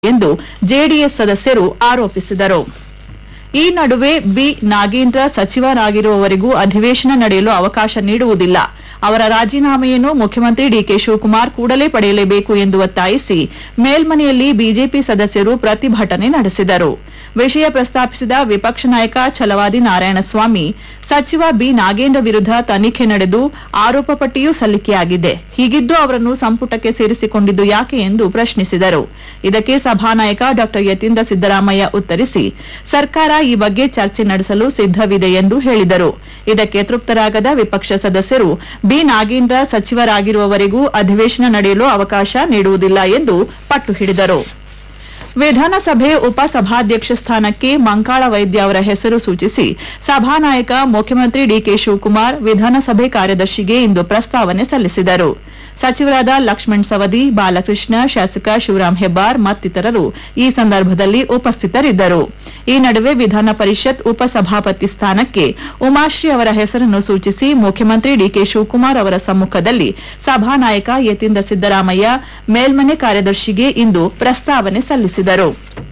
ಎಂದು ಜೆಡಿಎಸ್ ಸದಸ್ಯರು ಆರೋಪಿಸಿದರು ಈ ನಡುವೆ ಬಿ ನಾಗೇಂದ್ರ ಸಚಿವರಾಗಿರುವವರೆಗೂ ಅಧಿವೇಶನ ನಡೆಯಲು ಅವಕಾಶ ನೀಡುವುದಿಲ್ಲ ಅವರ ರಾಜೀನಾಮೆಯನ್ನು ಮುಖ್ಯಮಂತ್ರಿ ಡಿಕೆ ಶಿವಕುಮಾರ್ ಕೂಡಲೇ ಪಡೆಯಲೇಬೇಕು ಎಂದು ಒತ್ತಾಯಿಸಿ ಮೇಲ್ಮನೆಯಲ್ಲಿ ಬಿಜೆಪಿ ಸದಸ್ಯರು ಪ್ರತಿಭಟನೆ ನಡೆಸಿದರು ವಿಷಯ ಪ್ರಸ್ತಾಪಿಸಿದ ವಿಪಕ್ಷ ನಾಯಕ ಛಲವಾದಿ ನಾರಾಯಣಸ್ವಾಮಿ ಸಚಿವ ಬಿ ನಾಗೇಂದ್ರ ವಿರುದ್ಧ ತನಿಖೆ ನಡೆದು ಆರೋಪ ಪಟ್ಟಿಯೂ ಸಲ್ಲಿಕೆಯಾಗಿದೆ ಹೀಗಿದ್ದು ಅವರನ್ನು ಸಂಪುಟಕ್ಕೆ ಸೇರಿಸಿಕೊಂಡಿದ್ದು ಯಾಕೆ ಎಂದು ಪ್ರಶ್ನಿಸಿದರು ಇದಕ್ಕೆ ಸಭಾನಾಯಕ ಡಾ ಯತೀಂದ್ರ ಸಿದ್ದರಾಮಯ್ಯ ಉತ್ತರಿಸಿ ಸರ್ಕಾರ ಈ ಬಗ್ಗೆ ಚರ್ಚೆ ನಡೆಸಲು ಸಿದ್ದವಿದೆ ಎಂದು ಹೇಳಿದರು ಇದಕ್ಕೆ ತೃಪ್ತರಾಗದ ವಿಪಕ್ಷ ಸದಸ್ಯರು ಬಿ ನಾಗೇಂದ್ರ ಸಚಿವರಾಗಿರುವವರೆಗೂ ಅಧಿವೇಶನ ನಡೆಯಲು ಅವಕಾಶ ನೀಡುವುದಿಲ್ಲ ಎಂದು ಪಟ್ಟು ಹಿಡಿದರು ವಿಧಾನಸಭೆ ಉಪಸಭಾಧ್ಯಕ್ಷ ಸ್ಥಾನಕ್ಕೆ ಮಂಕಾಳ ವೈದ್ಯ ಅವರ ಹೆಸರು ಸೂಚಿಸಿ ಸಭಾನಾಯಕ ಮುಖ್ಯಮಂತ್ರಿ ಡಿಕೆ ಶಿವಕುಮಾರ್ ವಿಧಾನಸಭೆ ಕಾರ್ಯದರ್ಶಿಗೆ ಇಂದು ಪ್ರಸ್ತಾವನೆ ಸಲ್ಲಿಸಿದರು ಸಚಿವರಾದ ಲಕ್ಷ್ಮಣ್ ಸವದಿ ಬಾಲಕೃಷ್ಣ ಶಾಸಕ ಶಿವರಾಂ ಹೆಬ್ಬಾರ್ ಮತ್ತಿತರರು ಈ ಸಂದರ್ಭದಲ್ಲಿ ಉಪಸ್ಥಿತರಿದ್ದರು ಈ ನಡುವೆ ವಿಧಾನ ಪರಿಷತ್ ಉಪಸಭಾಪತಿ ಸ್ಥಾನಕ್ಕೆ ಉಮಾಶ್ರೀ ಅವರ ಹೆಸರನ್ನು ಸೂಚಿಸಿ ಮುಖ್ಯಮಂತ್ರಿ ಡಿಕೆ ಶಿವಕುಮಾರ್ ಅವರ ಸಮ್ಮುಖದಲ್ಲಿ ಸಭಾನಾಯಕ ಯತೀಂದ್ರ ಸಿದ್ದರಾಮಯ್ಯ ಮೇಲ್ಮನೆ ಕಾರ್ಯದರ್ಶಿಗೆ ಇಂದು ಪ್ರಸ್ತಾವನೆ ಸಲ್ಲಿಸಿದರು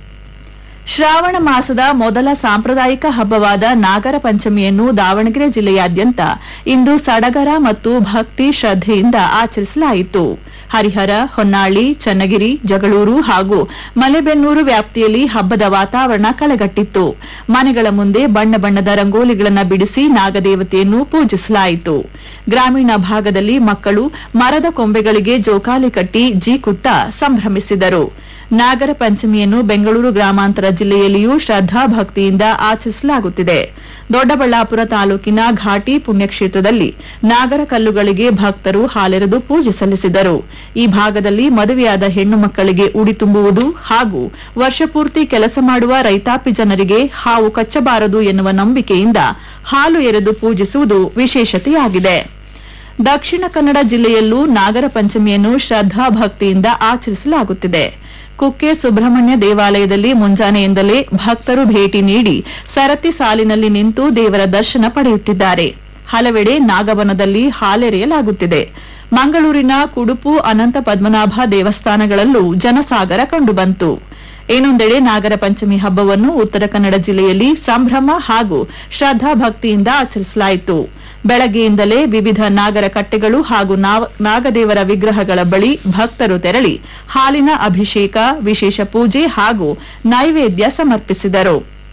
ಶ್ರಾವಣ ಮಾಸದ ಮೊದಲ ಸಾಂಪ್ರದಾಯಿಕ ಹಬ್ಬವಾದ ನಾಗರ ಪಂಚಮಿಯನ್ನು ದಾವಣಗೆರೆ ಜಿಲ್ಲೆಯಾದ್ಯಂತ ಇಂದು ಸಡಗರ ಮತ್ತು ಭಕ್ತಿ ಶ್ರದ್ದೆಯಿಂದ ಆಚರಿಸಲಾಯಿತು ಹರಿಹರ ಹೊನ್ನಾಳಿ ಚನ್ನಗಿರಿ ಜಗಳೂರು ಹಾಗೂ ಮಲೆಬೆನ್ನೂರು ವ್ಯಾಪ್ತಿಯಲ್ಲಿ ಹಬ್ಬದ ವಾತಾವರಣ ಕಳೆಗಟ್ಟಿತ್ತು ಮನೆಗಳ ಮುಂದೆ ಬಣ್ಣ ಬಣ್ಣದ ರಂಗೋಲಿಗಳನ್ನು ಬಿಡಿಸಿ ನಾಗದೇವತೆಯನ್ನು ಪೂಜಿಸಲಾಯಿತು ಗ್ರಾಮೀಣ ಭಾಗದಲ್ಲಿ ಮಕ್ಕಳು ಮರದ ಕೊಂಬೆಗಳಿಗೆ ಜೋಕಾಲಿ ಕಟ್ಟಿ ಜೀಕುಟ್ಟ ಸಂಭ್ರಮಿಸಿದರು ನಾಗರ ಪಂಚಮಿಯನ್ನು ಬೆಂಗಳೂರು ಗ್ರಾಮಾಂತರ ಜಿಲ್ಲೆಯಲ್ಲಿಯೂ ಶ್ರದ್ದಾ ಭಕ್ತಿಯಿಂದ ಆಚರಿಸಲಾಗುತ್ತಿದೆ ದೊಡ್ಡಬಳ್ಳಾಪುರ ತಾಲೂಕಿನ ಘಾಟಿ ಪುಣ್ಯಕ್ಷೇತ್ರದಲ್ಲಿ ನಾಗರ ಕಲ್ಲುಗಳಿಗೆ ಭಕ್ತರು ಹಾಲೆರೆದು ಪೂಜೆ ಸಲ್ಲಿಸಿದರು ಈ ಭಾಗದಲ್ಲಿ ಮದುವೆಯಾದ ಹೆಣ್ಣು ಮಕ್ಕಳಿಗೆ ಉಡಿ ತುಂಬುವುದು ಹಾಗೂ ವರ್ಷಪೂರ್ತಿ ಕೆಲಸ ಮಾಡುವ ರೈತಾಪಿ ಜನರಿಗೆ ಹಾವು ಕಚ್ಚಬಾರದು ಎನ್ನುವ ನಂಬಿಕೆಯಿಂದ ಹಾಲು ಎರೆದು ಪೂಜಿಸುವುದು ವಿಶೇಷತೆಯಾಗಿದೆ ದಕ್ಷಿಣ ಕನ್ನಡ ಜಿಲ್ಲೆಯಲ್ಲೂ ನಾಗರ ಪಂಚಮಿಯನ್ನು ಶ್ರದ್ದಾ ಭಕ್ತಿಯಿಂದ ಆಚರಿಸಲಾಗುತ್ತಿದೆ ಕುಕ್ಕೆ ಸುಬ್ರಹ್ಮಣ್ಯ ದೇವಾಲಯದಲ್ಲಿ ಮುಂಜಾನೆಯಿಂದಲೇ ಭಕ್ತರು ಭೇಟಿ ನೀಡಿ ಸರತಿ ಸಾಲಿನಲ್ಲಿ ನಿಂತು ದೇವರ ದರ್ಶನ ಪಡೆಯುತ್ತಿದ್ದಾರೆ ಹಲವೆಡೆ ನಾಗವನದಲ್ಲಿ ಹಾಲೆರೆಯಲಾಗುತ್ತಿದೆ ಮಂಗಳೂರಿನ ಕುಡುಪು ಅನಂತ ಪದ್ಮನಾಭ ದೇವಸ್ಥಾನಗಳಲ್ಲೂ ಜನಸಾಗರ ಕಂಡುಬಂತು ಇನ್ನೊಂದೆಡೆ ನಾಗರ ಪಂಚಮಿ ಹಬ್ಬವನ್ನು ಉತ್ತರ ಕನ್ನಡ ಜಿಲ್ಲೆಯಲ್ಲಿ ಸಂಭ್ರಮ ಹಾಗೂ ಶ್ರದ್ದಾ ಭಕ್ತಿಯಿಂದ ಆಚರಿಸಲಾಯಿತು ಬೆಳಗ್ಗೆಯಿಂದಲೇ ವಿವಿಧ ನಾಗರ ಕಟ್ಟೆಗಳು ಹಾಗೂ ನಾವ- ನಾಗದೇವರ ವಿಗ್ರಹಗಳ ಬಳಿ ಭಕ್ತರು ತೆರಳಿ ಹಾಲಿನ ಅಭಿಷೇಕ ವಿಶೇಷ ಪೂಜೆ ಹಾಗೂ ನೈವೇದ್ಯ ಸಮರ್ಪಿಸಿದರು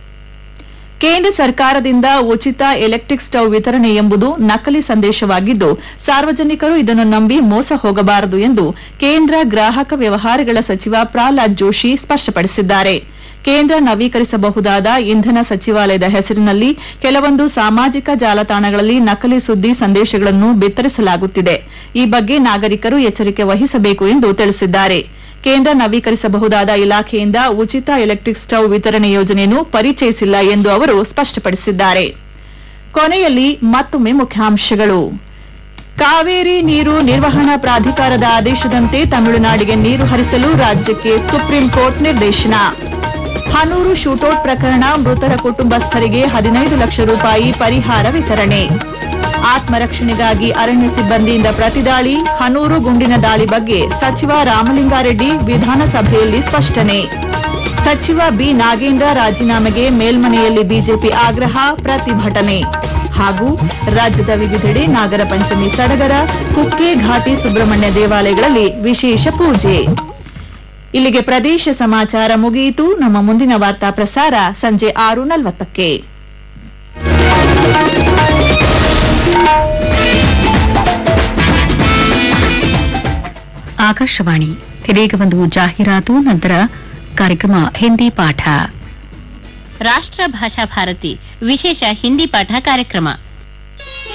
ಕೇಂದ್ರ ಸರ್ಕಾರದಿಂದ ಉಚಿತ ಎಲೆಕ್ಟ್ರಿಕ್ ಸ್ಟವ್ ವಿತರಣೆ ಎಂಬುದು ನಕಲಿ ಸಂದೇಶವಾಗಿದ್ದು ಸಾರ್ವಜನಿಕರು ಇದನ್ನು ನಂಬಿ ಮೋಸ ಹೋಗಬಾರದು ಎಂದು ಕೇಂದ್ರ ಗ್ರಾಹಕ ವ್ಯವಹಾರಗಳ ಸಚಿವ ಪ್ರಹ್ಲಾದ್ ಜೋಶಿ ಸ್ಪಷ್ಟಪಡಿಸಿದ್ದಾರೆ ಕೇಂದ್ರ ನವೀಕರಿಸಬಹುದಾದ ಇಂಧನ ಸಚಿವಾಲಯದ ಹೆಸರಿನಲ್ಲಿ ಕೆಲವೊಂದು ಸಾಮಾಜಿಕ ಜಾಲತಾಣಗಳಲ್ಲಿ ನಕಲಿ ಸುದ್ದಿ ಸಂದೇಶಗಳನ್ನು ಬಿತ್ತರಿಸಲಾಗುತ್ತಿದೆ ಈ ಬಗ್ಗೆ ನಾಗರಿಕರು ಎಚ್ಚರಿಕೆ ವಹಿಸಬೇಕು ಎಂದು ತಿಳಿಸಿದ್ದಾರೆ ಕೇಂದ್ರ ನವೀಕರಿಸಬಹುದಾದ ಇಲಾಖೆಯಿಂದ ಉಚಿತ ಎಲೆಕ್ಟ್ರಿಕ್ ಸ್ಟವ್ ವಿತರಣೆ ಯೋಜನೆಯನ್ನು ಪರಿಚಯಿಸಿಲ್ಲ ಎಂದು ಅವರು ಸ್ಪಷ್ಟಪಡಿಸಿದ್ದಾರೆ ಕೊನೆಯಲ್ಲಿ ಮತ್ತೊಮ್ಮೆ ಮುಖ್ಯಾಂಶಗಳು ಕಾವೇರಿ ನೀರು ನಿರ್ವಹಣಾ ಪ್ರಾಧಿಕಾರದ ಆದೇಶದಂತೆ ತಮಿಳುನಾಡಿಗೆ ನೀರು ಹರಿಸಲು ರಾಜ್ಯಕ್ಕೆ ಸುಪ್ರೀಂ ಕೋರ್ಟ್ ನಿರ್ದೇಶನ ಹನೂರು ಶೂಟೌಟ್ ಪ್ರಕರಣ ಮೃತರ ಕುಟುಂಬಸ್ಥರಿಗೆ ಹದಿನೈದು ಲಕ್ಷ ರೂಪಾಯಿ ಪರಿಹಾರ ವಿತರಣೆ ಆತ್ಮರಕ್ಷಣೆಗಾಗಿ ಅರಣ್ಯ ಸಿಬ್ಬಂದಿಯಿಂದ ಪ್ರತಿದಾಳಿ ಹನೂರು ಗುಂಡಿನ ದಾಳಿ ಬಗ್ಗೆ ಸಚಿವ ರಾಮಲಿಂಗಾರೆಡ್ಡಿ ವಿಧಾನಸಭೆಯಲ್ಲಿ ಸ್ಪಷ್ಟನೆ ಸಚಿವ ಬಿ ನಾಗೇಂದ್ರ ರಾಜೀನಾಮೆಗೆ ಮೇಲ್ಮನೆಯಲ್ಲಿ ಬಿಜೆಪಿ ಆಗ್ರಹ ಪ್ರತಿಭಟನೆ ಹಾಗೂ ರಾಜ್ಯದ ವಿವಿಧೆಡೆ ನಾಗರ ಪಂಚಮಿ ಸಡಗರ ಕುಕ್ಕೆ ಘಾಟಿ ಸುಬ್ರಹ್ಮಣ್ಯ ದೇವಾಲಯಗಳಲ್ಲಿ ವಿಶೇಷ ಪೂಜೆ ಇಲ್ಲಿಗೆ ಪ್ರದೇಶ ಸಮಾಚಾರ ಮುಗಿಯಿತು ನಮ್ಮ ಮುಂದಿನ ವಾರ್ತಾ ಪ್ರಸಾರ ಸಂಜೆ ಆರು ನಲವತ್ತಕ್ಕೆ ಆಕಾಶವಾಣಿ ಇದೀಗ ಒಂದು ಜಾಹೀರಾತು ನಂತರ ಕಾರ್ಯಕ್ರಮ ಹಿಂದಿ ಪಾಠ ರಾಷ್ಟ್ರ ಭಾಷಾ ಭಾರತಿ ವಿಶೇಷ ಹಿಂದಿ ಪಾಠ ಕಾರ್ಯಕ್ರಮ